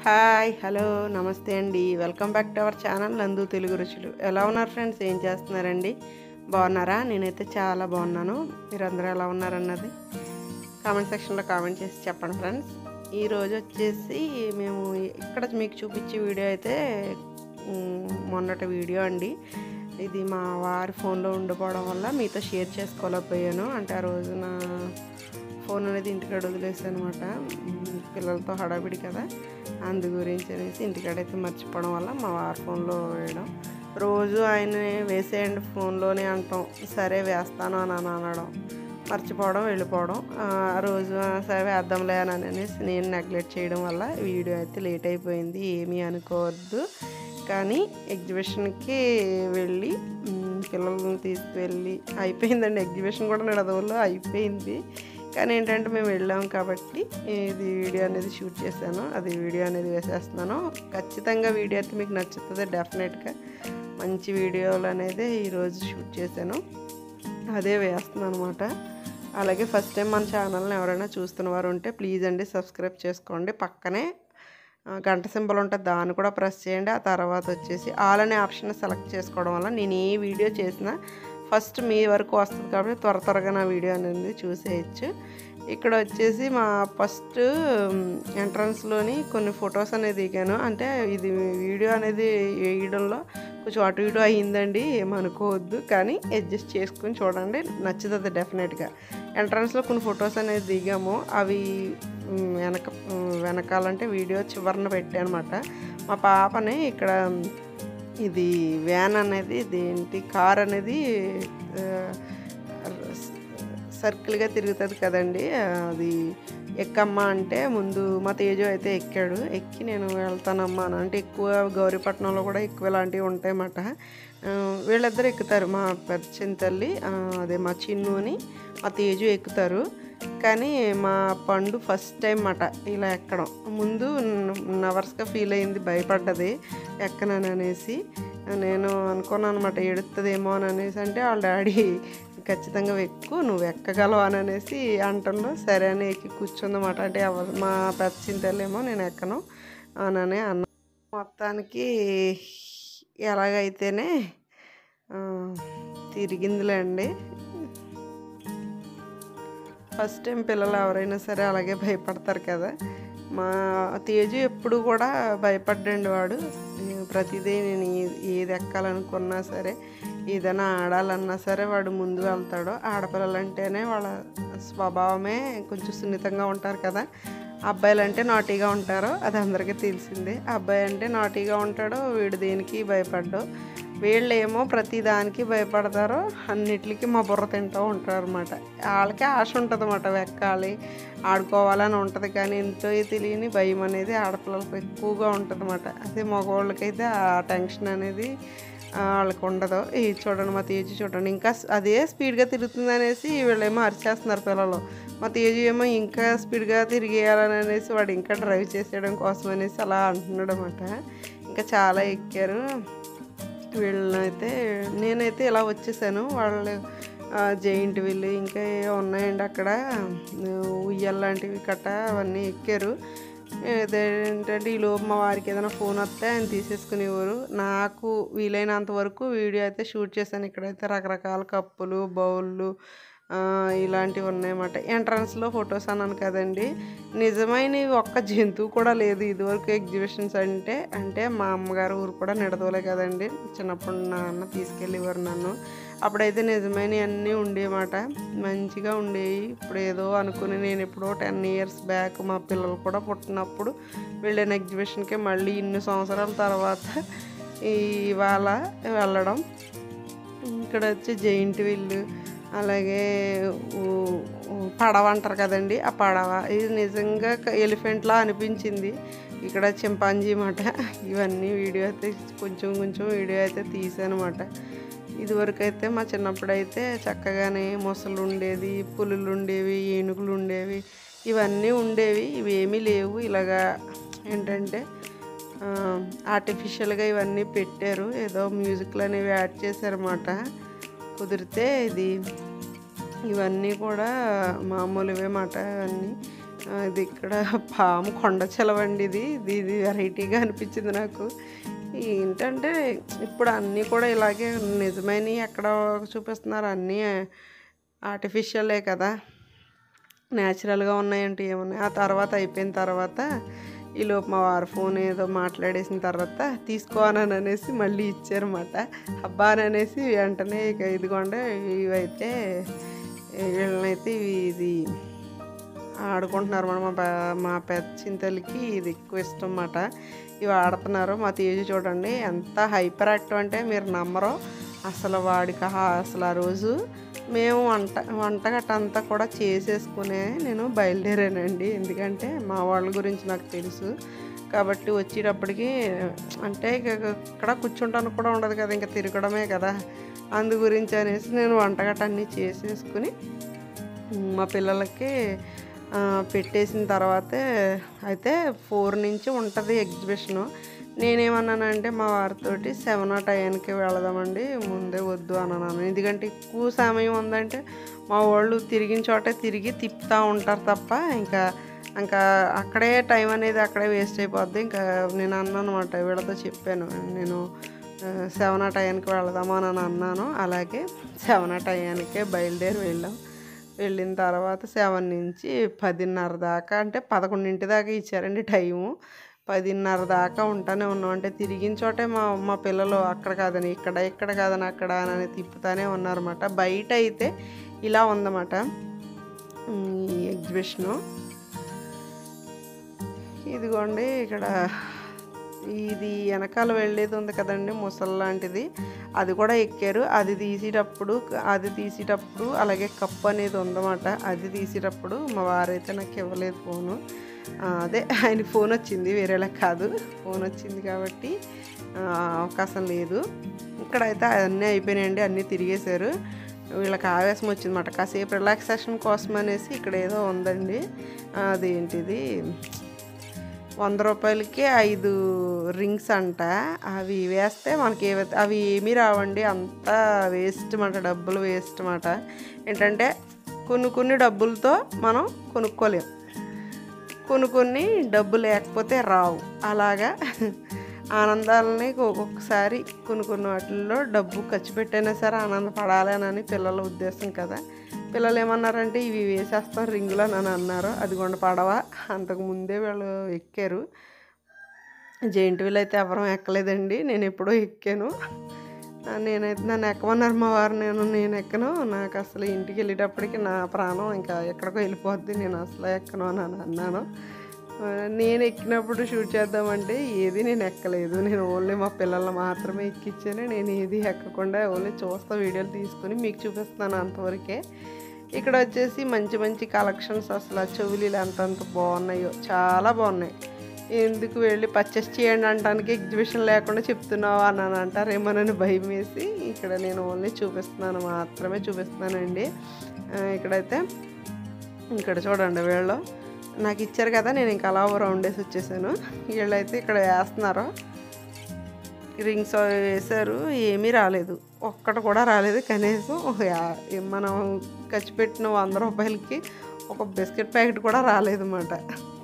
hi hello namaste అండి welcome back to our channel Nandu Telugu రుచులు ఎలా ఉన్నారు ఫ్రెండ్స్ ఏం చేస్తున్నారండి బాగున్నారా నేనైతే చాలా బాగున్నాను మీరందరూ ఎలా ఉన్నారన్నది కామెంట్ సెక్షన్లో కామెంట్ చేసి చెప్పండి ఫ్రెండ్స్ ఈరోజు వచ్చేసి మేము ఇక్కడ మీకు చూపించే వీడియో అయితే మ్, మొన్నటి వీడియో అండి ఇది మా వారి ఫోన్లో ఉండిపోవడం వల్ల మీతో షేర్ చేసుకోలేకపోయాను అంటే ఆ రోజున ఫోన్ అనేది ఇంటికాడ వదిలేసాను అనమాట పిల్లలతో హడావిడి కదా అందు గురించి అనేసి ఇంటికాడైతే మర్చిపోవడం వల్ల మా వారి ఫోన్లో వేయడం రోజు ఆయన వేసేయండి ఫోన్లోనే అంటాం సరే వేస్తాను అని అని అనడం మర్చిపోవడం వెళ్ళిపోవడం ఆ రోజు "ఆ, సరే వేద్దాంలే అని అనేసి నేను నెగ్లెక్ట్ చేయడం వల్ల వీడియో అయితే లేట్ అయిపోయింది ఏమీ అనుకోవద్దు కానీ ఎగ్జిబిషన్కి వెళ్ళి మ్, పిల్లల్ని తీసుకువెళ్ళి అయిపోయిందండి ఎగ్జిబిషన్ కూడా నడదవుల్లో అయిపోయింది కానీ ఏంటంటే మేము వెళ్ళాం కాబట్టి ఇది వీడియో అనేది షూట్ చేశాను అది వీడియో అనేది వేసేస్తున్నాను ఖచ్చితంగా వీడియో అయితే మీకు నచ్చుతుంది డెఫినెట్గా మంచి వీడియోలు అనేది ఈరోజు షూట్ చేశాను అదే వేస్తున్నాను అనమాట అలాగే ఫస్ట్ టైం మన ఛానల్ని ఎవరైనా చూస్తున్న వారు ఉంటే ప్లీజ్ అండి సబ్స్క్రైబ్ చేసుకోండి పక్కనే ఆ, గంట సింబల్ ఉంటుంది దాన్ని కూడా ప్రెస్ చేయండి ఆ తర్వాత వచ్చేసి ఆల్ అనే ఆప్షన్ సెలెక్ట్ చేసుకోవడం వల్ల నేను ఏ వీడియో చేసినా ఫస్ట్ మీ వరకు వస్తుంది కాబట్టి త్వర త్వరగా నా వీడియో అనేది చూసేయచ్చు ఇక్కడ వచ్చేసి మా ఫస్ట్ ఎంట్రన్స్లోని కొన్ని ఫొటోస్ అనేది దిగాను అంటే ఇది వీడియో అనేది వేయడంలో కొంచెం అటు ఇటు అయ్యిందండి ఏమనుకోవద్దు కానీ అడ్జస్ట్ చేసుకుని చూడండి నచ్చుతుంది డెఫినెట్గా ఎంట్రన్స్లో కొన్ని ఫొటోస్ అనేది దిగాము అవి మ్, వెనక మ్, వెనకాలంటే వీడియో చివరన పెట్టాను అనమాట మా పాపని ఇక్కడ ఇది వ్యాన్ అనేది ఇదేంటి కార్ అనేది ఆ, సర్కిల్గా తిరుగుతుంది కదండి అది ఎక్కమ్మా అంటే ముందు మా తేజు అయితే ఎక్కాడు ఎక్కి నేను వెళ్తానమ్మా అని అంటే ఎక్కువ గౌరీపట్నంలో కూడా ఎక్కువ ఇలాంటివి ఉంటాయన్నమాట ఆ, వీళ్ళిద్దరు ఎక్కుతారు మా పెద్ద తల్లి ఆ, అదే మా చిన్నుని మా తేజు ఎక్కుతారు కానీ మా పండు ఫస్ట్ టైం మాట ఇలా ఎక్కడం ముందు నవర్స్గా ఫీల్ అయింది భయపడ్డది ఎక్కనని అనేసి నేను అనుకున్నాను అనమాట ఎడుతుందేమో అని అనేసి అంటే వాళ్ళ డాడీ ఖచ్చితంగా ఎక్కువ నువ్వు ఎక్కగలవు అని అనేసి అంటుండో సరే అని ఎక్కి కూర్చుందన్నమాట అంటే ఎవరు మా పెద్ద చింతలేమో నేను ఎక్కను అని అన్న మొత్తానికి ఎలాగైతేనే ఆ, తిరిగిందిలే అండి ఫస్ట్ టైం పిల్లలు ఎవరైనా సరే అలాగే భయపడతారు కదా మా తేజు ఎప్పుడు కూడా భయపడ్డండి వాడు నేను ప్రతిదీ నేను ఏ- ఏది ఎక్కాలనుకున్నా సరే ఏదైనా ఆడాలన్నా సరే వాడు ముందు వెళ్తాడు ఆడపిల్లలు అంటేనే వాళ్ళ స్వభావమే కొంచెం సున్నితంగా ఉంటారు కదా అబ్బాయిలు అంటే నాటీగా ఉంటారు అది అందరికీ తెలిసిందే అబ్బాయి అంటే నాటీగా ఉంటాడు వీడు దేనికి భయపడ్డు వీళ్ళేమో ప్రతి దానికి భయపడతారు అన్నిటికీ మా బుర్ర తింటూ ఉంటారు అనమాట వాళ్ళకి ఆశ ఉంటుంది అన్నమాట ఎక్కాలి ఆడుకోవాలని ఉంటుంది కానీ ఎంతో తెలియని భయం అనేది ఆడపిల్లలకు ఎక్కువగా ఉంటుంది అన్నమాట అదే మగవాళ్ళకైతే ఆ టెన్షన్ అనేది ఆ, వాళ్ళకి ఉండదు ఇది చూడండి మా తేజు చూడండి ఇంకా స్- అదే స్పీడ్గా తిరుగుతుంది అనేసి వీళ్ళేమో అరిచేస్తున్నారు పిల్లలు మా తేజు ఏమో ఇంకా స్పీడ్గా తిరిగేయాలని అనేసి వాడు ఇంకా డ్రైవ్ చేసేయడం కోసం అనేసి అలా అంటున్నాడు అనమాట ఇంకా చాలా ఎక్కారు వీళ్ళనైతే నేనైతే ఇలా వచ్చేసాను వాళ్ళు జైంట్ వీళ్ళు ఇంకా ఏవో ఉన్నాయండి అక్కడ ఉయ్యాల లాంటివి కట్ట అవన్నీ ఎక్కారు ఏంటంటే ఈ లోపు మా వారికి ఏదైనా ఫోన్ వస్తే ఆయన తీసేసుకునేవారు నాకు వీలైనంత వరకు వీడియో అయితే షూట్ చేశాను ఇక్కడైతే రకరకాల కప్పులు బౌళ్ళు ఆ, ఇలాంటివి ఉన్నాయన్నమాట ఎంట్రన్స్లో ఫొటోస్ అన్నాను కదండి నిజమైన ఒక్క జంతువు కూడా లేదు ఇదివరకు ఎగ్జిబిషన్స్ అంటే అంటే మా అమ్మగారు ఊరు కూడా నిడదోలే కదండి చిన్నప్పుడు నాన్న తీసుకెళ్ళేవారు నన్ను అప్పుడైతే నిజమైన అన్నీ ఉండేమాట మంచిగా ఉండేవి ఇప్పుడు ఏదో అనుకుని నేను ఎప్పుడో టెన్ ఇయర్స్ బ్యాక్ మా పిల్లలు కూడా పుట్టినప్పుడు వెళ్ళిన ఎగ్జిబిషన్కి మళ్ళీ ఇన్ని సంవత్సరాల తర్వాత ఇవాళ వెళ్ళడం ఇక్కడ వచ్చి జైంట్ విల్లు అలాగే ఊ- ఊ- పడవ అంటారు కదండి ఆ పడవ ఇది నిజంగా ఎలిఫెంట్లా అనిపించింది ఇక్కడ చింపాంజీ మాట ఇవన్నీ వీడియో అయితే కొంచెం కొంచెం వీడియో అయితే తీసానమాట ఇదివరకు అయితే మా చిన్నప్పుడు అయితే చక్కగానే మొసలు ఉండేది పులులు ఉండేవి ఏనుగులు ఉండేవి ఇవన్నీ ఉండేవి ఇవేమీ లేవు ఇలాగా ఏంటంటే ఆ, ఆర్టిఫిషియల్గా ఇవన్నీ పెట్టారు ఏదో మ్యూజిక్లు అనేవి యాడ్ చేశారన్నమాట కుదిరితే ఇది ఇవన్నీ కూడా మామూలువే మాట ఇవన్నీ ఆ, ఇది ఇక్కడ పాము కొండ చెలవండి ఇది ఇది ఇది వెరైటీగా అనిపించింది నాకు ఏంటంటే ఇప్పుడు అన్నీ కూడా ఇలాగే నిజమైనవి ఎక్కడ చూపిస్తున్నారు అన్నీ ఆర్టిఫిషియలే కదా న్యాచురల్గా ఉన్నాయంటే ఏమున్నాయి ఆ తర్వాత అయిపోయిన తర్వాత ఈలోపు మా వారు ఫోన్ ఏదో మాట్లాడేసిన తర్వాత తీసుకో అని అనేసి మళ్ళీ ఇచ్చారన్నమాట అబ్బా అని అనేసి వెంటనే ఇక ఇదిగోండి ఇవైతే వీళ్ళనైతే ఇవి- ఇది ఆడుకుంటున్నారు మన మా పే- మా పెద్ద చింతలకి ఇది ఎక్కువ ఇష్టం అన్నమాట ఇవి ఆడుతున్నారు మా తేజు చూడండి ఎంత హైపర్ యాక్టివ్ అంటే మీరు నమ్మరు అసలు వాడికి ఆ- అసలు ఆ రోజు మేము వంట వంట గట్ట అంతా కూడా చేసేసుకునే నేను బయలుదేరానండి ఎందుకంటే మా వాళ్ళ గురించి నాకు తెలుసు కాబట్టి వచ్చేటప్పటికి అంటే ఇక ఇక్కడ కూర్చుంటానికి కూడా ఉండదు కదా ఇంకా తిరగడమే కదా అందు గురించి అనేసి నేను వంటగట్ట అన్నీ చేసేసుకుని మా పిల్లలకి ఆ, పెట్టేసిన తర్వాతే అయితే ఫోర్ నుంచి ఉంటుంది ఎగ్జిబిషను నేనేమన్నానంటే మా వారితోటి సెవెన్ ఆ టైంకి వెళదామండి ముందే వద్దు అన్నాను ఎందుకంటే ఎక్కువ సమయం ఉందంటే మా వాళ్ళు తిరిగిన చోటే తిరిగి తిప్పుతూ ఉంటారు తప్ప ఇంకా ఇంకా అక్కడే టైం అనేది అక్కడే వేస్ట్ అయిపోద్ది ఇంకా నేను అన్నాను అనమాట వీళ్ళతో చెప్పాను నేను సెవెన్ ఆ టైంకి వెళదామా అని అన్నాను అలాగే సెవెన్ ఆ టైంకే బయలుదేరి వెళ్ళాం వెళ్ళిన తర్వాత సెవెన్ నుంచి పదిన్నర దాకా అంటే పదకొండింటి దాకా ఇచ్చారండి టైము పదిన్నర దాకా ఉంటానే ఉన్నాం అంటే తిరిగిన చోటే మా మా పిల్లలు అక్కడ కాదని ఇక్కడ ఇక్కడ కాదని అక్కడ అని తిప్పుతానే ఉన్నారన్నమాట బయట అయితే ఇలా ఉందన్నమాట ఈ ఎగ్జిబిషను ఇదిగోండి ఇక్కడ ఇది వెనకాల వెళ్ళేది ఉంది కదండి ముసలి లాంటిది అది కూడా ఎక్కారు అది తీసేటప్పుడు అది తీసేటప్పుడు అలాగే కప్పు అనేది ఉందన్నమాట అది తీసేటప్పుడు మా వారైతే నాకు ఇవ్వలేదు ఫోను ఆ, అదే ఆయన ఫోన్ వచ్చింది వేరేలా కాదు ఫోన్ వచ్చింది కాబట్టి ఆ, అవకాశం లేదు ఇక్కడైతే అన్నీ అయిపోయినాయండి అన్నీ తిరిగేశారు వీళ్ళకి ఆవేశం వచ్చిందన్నమాట కాసేపు రిలాక్సేషన్ కోసం అనేసి ఇక్కడ ఏదో ఉందండి ఆ, అదేంటిది వంద రూపాయలకి ఐదు రింగ్స్ అంట అవి వేస్తే మనకి ఏవైతే అవి ఏమీ రావండి అంతా వేస్ట్ మాట డబ్బులు వేస్ట్ మాట ఏంటంటే కొన్ని కొన్ని డబ్బులతో మనం కొనుక్కోలేం కొన్ని కొన్ని డబ్బు లేకపోతే రావు అలాగా ఆనందాలని ఒక్కొక్కసారి కొన్ని కొన్ని వాటిల్లో డబ్బు ఖర్చు పెట్టైనా సరే ఆనందపడాలని పిల్లల ఉద్దేశం కదా పిల్లలు ఏమన్నారంటే ఇవి వేసేస్తాం రింగులో అని అన్నారు అది కొండ పడవ అంతకు ముందే వీళ్ళు ఎక్కారు జెయింట్ వీల్ అయితే ఎవరం ఎక్కలేదండి నేను ఎప్పుడో ఎక్కాను ఆ, నేనైతే నన్ను ఎక్కమన్నారు మా వారు నేను నేను ఎక్కను నాకు అసలు ఇంటికి వెళ్ళేటప్పటికి నా ప్రాణం ఇంకా ఎక్కడికో వెళ్ళిపోద్ది నేను అసలు ఎక్కను అని అని అన్నాను ఆ, నేను ఎక్కినప్పుడు షూట్ చేద్దామంటే ఏది నేను ఎక్కలేదు నేను ఓన్లీ మా పిల్లల్ని మాత్రమే ఎక్కించాను నేను ఏది ఎక్కకుండా ఓన్లీ చూస్తా వీడియోలు తీసుకుని మీకు చూపిస్తాను అంతవరకే ఇక్కడ వచ్చేసి మంచి మంచి కలెక్షన్స్ అసలు ఆ చెవులీలు ఎంతంత బాగున్నాయో చాలా బాగున్నాయి ఎందుకు వెళ్ళి పర్చేస్ చేయండి అనడానికి ఎగ్జిబిషన్ లేకుండా చెప్తున్నావు అని అని అంటారేమోనని భయం వేసి ఇక్కడ నేను ఓన్లీ చూపిస్తున్నాను మాత్రమే చూపిస్తున్నానండి ఆ, ఇక్కడైతే ఇక్కడ చూడండి వీళ్ళు నాకు ఇచ్చారు కదా నేను ఇంకా అలా రౌండ్ వేసి వచ్చేసాను వీళ్ళైతే ఇక్కడ వేస్తున్నారు రింగ్స్ వేశారు ఏమీ రాలేదు ఒక్కటి కూడా రాలేదు కనీసం ఒక యా- మనం ఖర్చు పెట్టిన వంద రూపాయలకి ఒక బిస్కెట్ ప్యాకెట్ కూడా రాలేదు అన్నమాట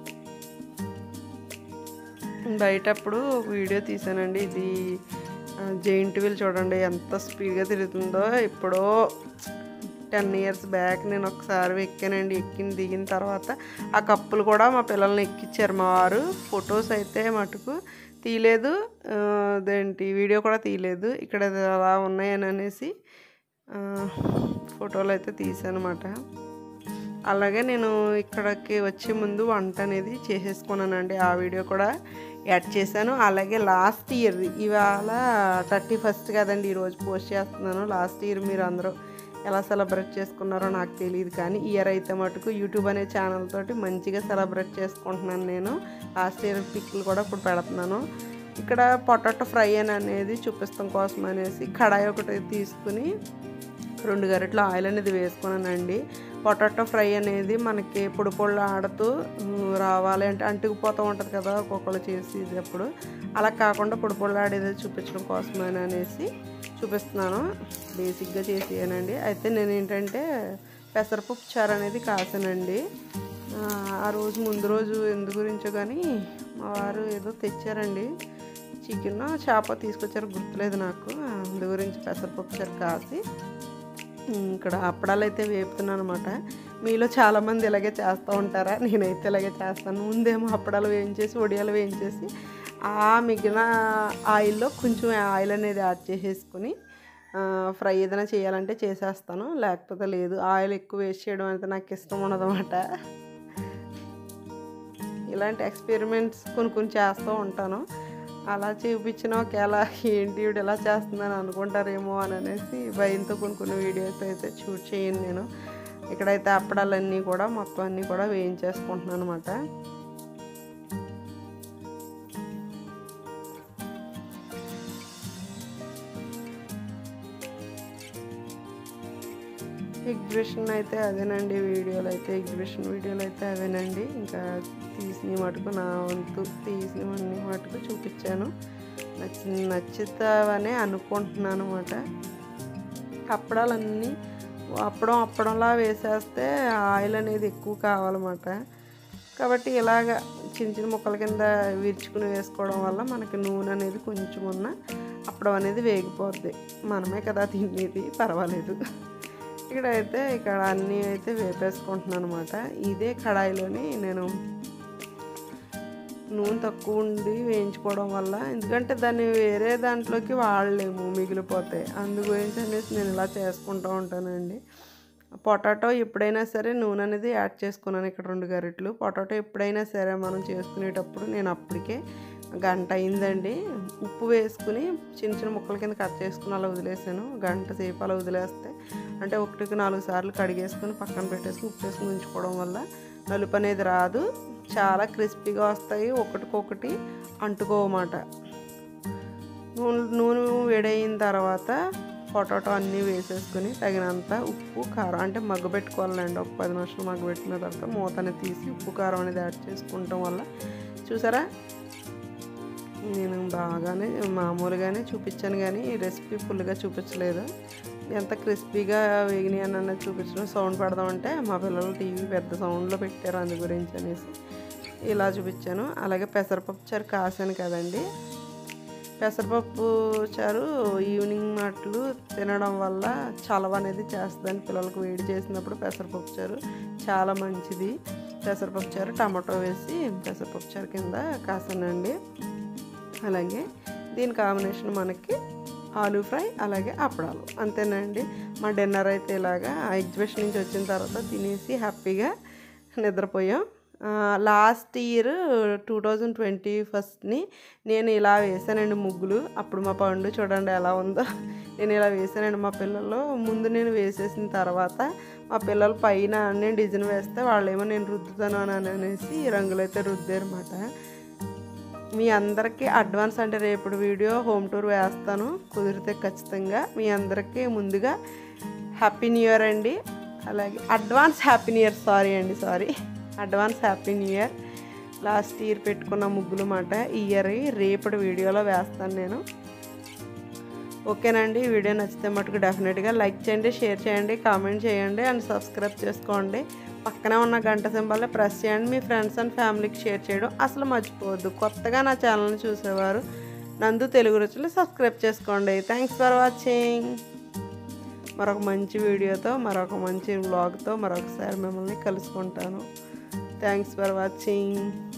బయటప్పుడు ఒక వీడియో తీసానండి ఇది జెయింట్ వీల్ చూడండి ఎంత స్పీడ్గా తిరుగుతుందో ఇప్పుడో టెన్ ఇయర్స్ బ్యాక్ నేను ఒకసారి ఎక్కానండి ఎక్కిన దిగిన తర్వాత ఆ కప్పులు కూడా మా పిల్లల్ని ఎక్కించారు మా వారు ఫొటోస్ అయితే మటుకు తీయలేదు ఆ, అదేంటి వీడియో కూడా తీయలేదు ఇక్కడ ఇది అలా ఉన్నాయని అనేసి ఆ, ఫోటోలు అయితే తీసానమాట అలాగే నేను ఇక్కడికి వచ్చే ముందు వంట అనేది చేసేసుకున్నానండి ఆ వీడియో కూడా యాడ్ చేశాను అలాగే లాస్ట్ ఇయర్ ఇవాళ థర్టీ ఫస్ట్ కదండి ఈరోజు పోస్ట్ చేస్తున్నాను లాస్ట్ ఇయర్ మీరు అందరూ ఎలా సెలబ్రేట్ చేసుకున్నారో నాకు తెలియదు కానీ ఇయర్ అయితే మటుకు యూట్యూబ్ అనే ఛానల్ తోటి మంచిగా సెలబ్రేట్ చేసుకుంటున్నాను నేను లాస్ట్ ఇయర్ పిక్లు కూడా ఇప్పుడు పెడుతున్నాను ఇక్కడ పొటాటో ఫ్రై అని అనేది చూపిస్తాం కోసం అనేసి కడాయి ఒకటి తీసుకుని రెండు గరిటెలు ఆయిల్ అనేది వేసుకున్నానండి పొటాటో ఫ్రై అనేది మనకి పొడి పొళ్ళు ఆడుతూ ఉమ్, రావాలి అంటే అంటుకుపోతూ ఉంటుంది కదా ఒక్కొక్కరు చేసి అప్పుడు అలా కాకుండా పొడి పొళ్ళు ఆడేది చూపించడం కోసమని అనేసి చూపిస్తున్నాను బేసిక్గా చేసేయనండి అయితే నేను ఏంటంటే పెసరపప్పు చారు అనేది కాసానండి ఆ, ఆ, ఆ రోజు ముందు రోజు ఎందు గురించో కానీ మా వారు ఏదో తెచ్చారండి చికెన్ చేప తీసుకొచ్చారు గుర్తులేదు నాకు అందు గురించి పెసరపప్పు చారు కాసి ఉమ్, ఇక్కడ అప్పడాలు అయితే వేపుతున్నాను అనమాట మీలో చాలామంది ఇలాగే చేస్తూ ఉంటారా నేనైతే ఇలాగే చేస్తాను ముందేమో అప్పడాలు వేయించేసి వడియాలు వేయించేసి ఆ మిగిలిన ఆయిల్లో కొంచెం ఆయిల్ అనేది యాడ్ చేసేసుకుని ఆ, ఫ్రై ఏదైనా చేయాలంటే చేసేస్తాను లేకపోతే లేదు ఆయిల్ ఎక్కువ వేస్ట్ చేయడం అయితే నాకు ఇష్టం ఉండదన్నమాట ఇలాంటి ఎక్స్పెరిమెంట్స్ కొన్ని కొన్ని చేస్తూ ఉంటాను అలా చూపించిన ఒకవేళ ఏంటి వీడు ఇలా చేస్తుందని అనుకుంటారేమో అని అనేసి భయంతో కొన్ని కొన్ని వీడియోస్ అయితే షూట్ చేయను నేను ఇక్కడైతే అప్పడాలన్నీ కూడా మొత్తం అన్నీ కూడా వేయించేసుకుంటున్నాను అనమాట ఎగ్జిబిషన్ అయితే అదేనండి వీడియోలు అయితే ఎగ్జిబిషన్ వీడియోలు అయితే అవేనండి ఇంకా తీసిన మటుకు నా వంతు తీసినవన్నీ మటుకు చూపించాను నచ్చి నచ్చుతావనే అనుకుంటున్నాను అనమాట అప్పడాలన్నీ అప్పడం అప్పడంలా వేసేస్తే ఆయిల్ అనేది ఎక్కువ కావాలన్నమాట కాబట్టి ఇలాగ చిన్న చిన్న ముక్కల కింద విరుచుకుని వేసుకోవడం వల్ల మనకి నూనె అనేది కొంచెం ఉన్న అప్పడం అనేది వేగిపోద్ది మనమే కదా తినేది పర్వాలేదు ఇక్కడైతే ఇక్కడ అన్నీ అయితే వేపేసుకుంటున్నాను అనమాట ఇదే కడాయిలోని నేను నూనె తక్కువ ఉండి వేయించుకోవడం వల్ల ఎందుకంటే దాన్ని వేరే దాంట్లోకి వాడలేము మిగిలిపోతాయి అందు గురించి అనేసి నేను ఇలా చేసుకుంటూ ఉంటానండి పొటాటో ఎప్పుడైనా సరే నూనె అనేది యాడ్ చేసుకున్నాను ఇక్కడ రెండు గరిటెలు పొటాటో ఎప్పుడైనా సరే మనం చేసుకునేటప్పుడు నేను అప్పటికే గంట అయిందండి ఉప్పు వేసుకుని చిన్న చిన్న ముక్కల కింద కట్ చేసుకుని అలా వదిలేసాను గంట సేపు అలా వదిలేస్తే అంటే ఒకటికి నాలుగు సార్లు కడిగేసుకుని పక్కన పెట్టేసుకుని ఉప్పు వేసుకుని ఉంచుకోవడం వల్ల నలుపు అనేది రాదు చాలా క్రిస్పీగా వస్తాయి ఒకటికొకటి అంటుకోవమాట నూనె నూనె వేడయిన తర్వాత పొటాటో అన్నీ వేసేసుకుని తగినంత ఉప్పు కారం అంటే మగ్గబెట్టుకోవాలండి ఒక పది నిమిషాలు మగ్గబెట్టిన తర్వాత మూతని తీసి ఉప్పు కారం అనేది యాడ్ చేసుకుంటాం వల్ల చూసారా నేను బాగానే మామూలుగానే చూపించాను కానీ ఈ రెసిపీ ఫుల్గా చూపించలేదు ఎంత క్రిస్పీగా వేగినాయి అని అన్నది చూపించడం సౌండ్ పెడదామంటే మా పిల్లలు టీవీ పెద్ద సౌండ్లో పెట్టారు అందు గురించి అనేసి ఇలా చూపించాను అలాగే పెసరపప్పు చారు కాసాను కదండి పెసరపప్పు చారు ఈవినింగ్ మాటలు తినడం వల్ల చలవ అనేది చేస్తుందని పిల్లలకు వేడి చేసినప్పుడు పెసరపప్పు చారు చాలా మంచిది పెసరపప్పు చారు టమాటో వేసి పెసరపప్పు చారు కింద కాసానండి అలాగే దీని కాంబినేషన్ మనకి ఆలూ ఫ్రై అలాగే అప్పడాలు అంతేనండి మా డిన్నర్ అయితే ఇలాగా ఎగ్జిబిషన్ నుంచి వచ్చిన తర్వాత తినేసి హ్యాపీగా నిద్రపోయాం last year two thousand twenty ఫస్ట్ని నేను ఇలా వేసానండి ముగ్గులు అప్పుడు మా పండు చూడండి ఎలా ఉందో నేను ఇలా వేసానండి మా పిల్లలు ముందు నేను వేసేసిన తర్వాత మా పిల్లలు పైన నేను డిజైన్ వేస్తే వాళ్ళేమో నేను రుద్దుతాను అని అనేసి ఈ రంగులు అయితే రుద్దారన్నమాట మీ అందరికీ అడ్వాన్స్ అంటే రేపు వీడియో హోమ్ టూర్ వేస్తాను కుదిరితే ఖచ్చితంగా మీ అందరికీ ముందుగా హ్యాపీ న్యూ ఇయర్ అండి అలాగే advance happy new year sorry అండి sorry advance happy new year last year పెట్టుకున్న ముగ్గులు మాట ఈ ఇయర్ రేపటి వీడియోలో వేస్తాను నేను ఓకేనండి ఈ వీడియో నచ్చితే మటుకు డెఫినెట్గా లైక్ చేయండి షేర్ చేయండి కామెంట్ చేయండి అండ్ సబ్స్క్రైబ్ చేసుకోండి పక్కనే ఉన్న గంట సింబల్ని ప్రెస్ చేయండి మీ ఫ్రెండ్స్ అండ్ ఫ్యామిలీకి షేర్ చేయడం అసలు మర్చిపోవద్దు కొత్తగా నా ఛానల్ని చూసేవారు నందు తెలుగు రుచులు సబ్స్క్రైబ్ చేసుకోండి థ్యాంక్స్ ఫర్ వాచింగ్ మరొక మంచి వీడియోతో మరొక మంచి వ్లాగ్తో మరొకసారి మిమ్మల్ని కలుసుకుంటాను థ్యాంక్స్ ఫర్ వాచింగ్